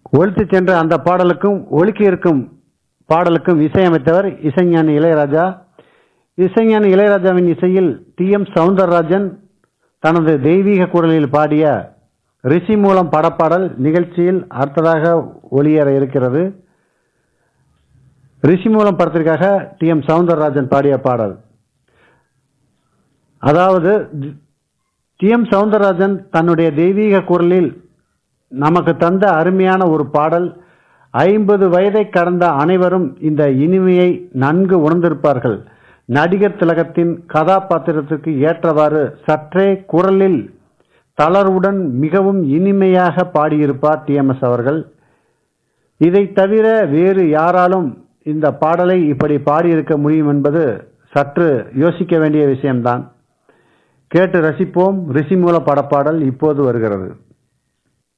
ஒழித்து சென்ற அந்த பாடலுக்கும் ஒழுக்கி இருக்கும் பாடலுக்கும் இசையமைத்தவர் இசைஞானி இளையராஜா இசைஞானி இளையராஜாவின் இசையில் டி எம் சவுந்தரராஜன் தனது தெய்வீக குரலில் பாடிய ரிஷி மூலம் படப்பாடல் நிகழ்ச்சியில் அடுத்ததாக ஒளியேற இருக்கிறது ரிஷி மூலம் படத்திற்காக டி எம் சவுந்தரராஜன் பாடிய பாடல் அதாவது டி எம் சவுந்தரராஜன் தன்னுடைய தெய்வீக குரலில் நமக்கு தந்த அருமையான ஒரு பாடல் ஐம்பது வயதை கடந்த அனைவரும் இந்த இனிமையை நன்கு உணர்ந்திருப்பார்கள் நடிகர் திலகத்தின் கதாபாத்திரத்திற்கு ஏற்றவாறு சற்றே குரலில் தளர்வுடன் மிகவும் இனிமையாக பாடியிருப்பார் டிஎம்எஸ் அவர்கள் இதை தவிர வேறு யாராலும் இந்த பாடலை இப்படி பாடியிருக்க முடியும் என்பது சற்று யோசிக்க வேண்டிய விஷயம்தான் கேட்டு ரசிப்போம் ரிஷிமூல படப்பாடல் இப்போது வருகிறது